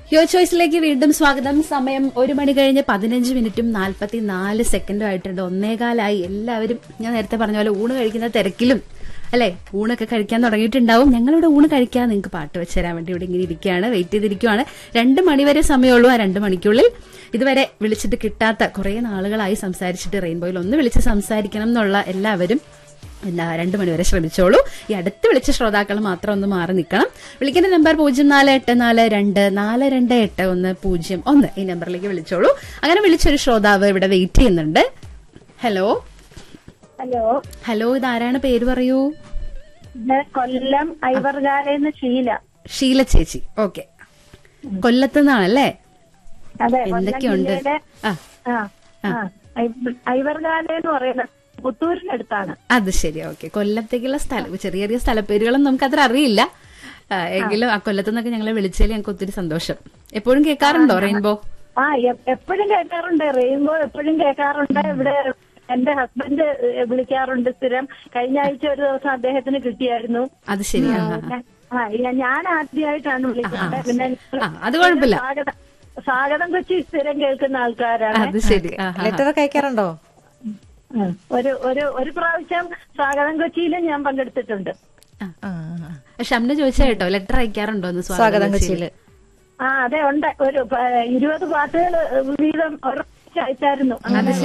യോ ചോയ്സിലേക്ക് വീണ്ടും സ്വാഗതം സമയം ഒരു മണി കഴിഞ്ഞ് പതിനഞ്ച് മിനിറ്റും നാൽപ്പത്തി നാല് സെക്കൻഡും ആയിട്ടുണ്ട് ഒന്നേകാലായി എല്ലാവരും ഞാൻ നേരത്തെ പറഞ്ഞ പോലെ ഊണ് കഴിക്കുന്ന തിരക്കിലും അല്ലെ ഊണൊക്കെ കഴിക്കാൻ തുടങ്ങിയിട്ടുണ്ടാവും ഞങ്ങളിവിടെ ഊണ് കഴിക്കാൻ നിങ്ങൾക്ക് പാട്ട് വെച്ച് തരാൻ വേണ്ടി ഇവിടെ ഇങ്ങനെ ഇരിക്കുകയാണ് വെയിറ്റ് ചെയ്തിരിക്കുവാണ് രണ്ട് മണിവരെ സമയമുള്ളൂ ആ രണ്ട് മണിക്കുള്ളിൽ ഇതുവരെ വിളിച്ചിട്ട് കിട്ടാത്ത കുറെ നാളുകളായി സംസാരിച്ചിട്ട് റെയിൻബോയിൽ ഒന്ന് വിളിച്ച് സംസാരിക്കണം എന്നുള്ള എല്ലാവരും എന്താ രണ്ടു മണിവരെ ശ്രമിച്ചോളൂ ഈ അടുത്ത് വിളിച്ച ശ്രോതാക്കൾ മാത്രം ഒന്ന് മാറി നിൽക്കണം വിളിക്കേണ്ട നമ്പർ പൂജ്യം നാല് എട്ട് നാല് രണ്ട് നാല് രണ്ട് എട്ട് ഒന്ന് പൂജ്യം ഒന്ന് ഈ നമ്പറിലേക്ക് വിളിച്ചോളൂ അങ്ങനെ വിളിച്ചൊരു ശ്രോതാവ് ഇവിടെ വെയിറ്റ് ചെയ്യുന്നുണ്ട് ഹലോ ഹലോ ഹലോ ഇതാരാണ് പേര് പറയൂ ഇത് കൊല്ലം ഐവർഗാലെന്ന് ഷീല ഷീല ചേച്ചി ഓക്കെ കൊല്ലത്തുനിന്നാണല്ലേ അതെ കൊല്ലം എന്തൊക്കെയുണ്ട് ജില്ലയിലെ ആ ആ ആ ഐ- ഐവർഗാല എന്ന് പറയുന്നത് പുത്തൂരിനടുത്താണ് അത് ശരി ഓക്കെ കൊല്ലത്തേക്കുള്ള സ്ഥലം ചെറിയ ചെറിയ സ്ഥലപ്പേരുകളൊന്നും നമുക്ക് അത്ര അറിയില്ല ആ, എങ്കിലും ആ കൊല്ലത്തു നിന്നൊക്കെ ഞങ്ങളെ വിളിച്ചതിൽ ഞങ്ങൾക്ക് ഒത്തിരി സന്തോഷം എപ്പോഴും കേൾക്കാറുണ്ടോ റെയിൻബോ ആ എപ്പോഴും കേൾക്കാറുണ്ട് റെയിൻബോ എപ്പോഴും കേൾക്കാറുണ്ട് ഇവിടെ എന്റെ ഹസ്ബൻഡ് വിളിക്കാറുണ്ട് സ്ഥിരം കഴിഞ്ഞ ആഴ്ച ഒരു ദിവസം അദ്ദേഹത്തിന് കിട്ടിയായിരുന്നു അത് ശരി ആ, ആ, ആ. ആ ഇല്ല, ഞാൻ ആദ്യമായിട്ടാണ് വിളിക്കുന്നത് പിന്നെ ആ, അത് കുഴപ്പമില്ല. സ്വാഗതം സ്വാഗതം കൊച്ചി സ്ഥിരം കേൾക്കുന്ന ആൾക്കാരാണ് അത് ശരി ആ, ആ, ആ. ലെറ്റർ ഒക്കെ അയക്കാറുണ്ടോ ഉം. ഒരു ഒരു ഒരു പ്രാവശ്യം സ്വാഗതം കൊച്ചിയിലും ഞാൻ പങ്കെടുത്തിട്ടുണ്ട് ആ. ആ, ഷംന ചോദിച്ചാ കേട്ടോ ലെറ്റർ അയക്കാറുണ്ടോ എന്ന് സ്വാഗതം കൊച്ചിയില് ആ അതെ ഉണ്ട് ഒരു പ- ഇരുപത് പാട്ടുകൾ വീതം ഒരാഴ്ച അയച്ചായിരുന്നു അത്